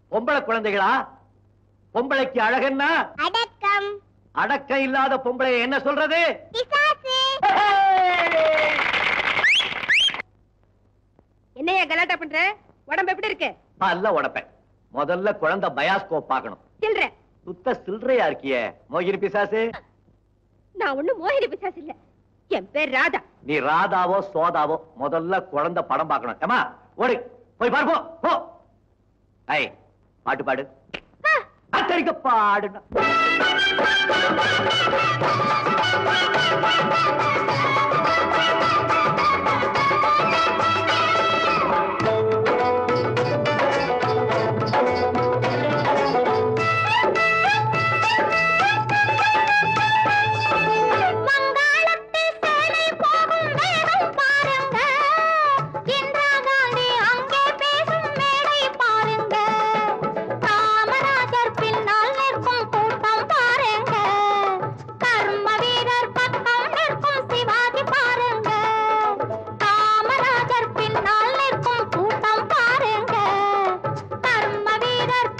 பொம்பளை குழந்தைகளா பொம்பளைக்கு அழகன்னா அடக்கம் அடக்கம் இல்லாத பொம்பளை என்ன சொல்றது பிசாசு என்னையா கலாட்டா பண்ற உடம்பு எப்படி இருக்கு அல்ல உடப்பேன் முதல்ல குழந்தை பயாஸ்கோப் பார்க்கணும் சில்ற சுத்த சில்லறையா இருக்கியே மோகினி பிசாசு நான் ஒண்ணும் மோகினி பிசாசு இல்ல என் பேர் ராதா நீ ராதாவோ சோதாவோ முதல்ல குழந்தை படம் பார்க்கணும் ஏமா ஓடு போய் பாரு போ போ ஐ பாட்டு பாடு அத்தரிக்க பாடு வங்காளத்தில் சேலை போகும் வேகம் பாருங்க இந்திரா காந்தி அங்கே பேசும் மேடை பாருங்க காமராஜர் பின்னால் நிற்கும் கூட்டம் பாருங்க கர்ம வீரர் பக்கம் நிற்கும் சிவாஜி பாருங்க காமராஜர் பின்னால் நிற்கும் கூட்டம் பாருங்க கர்ம வீரர்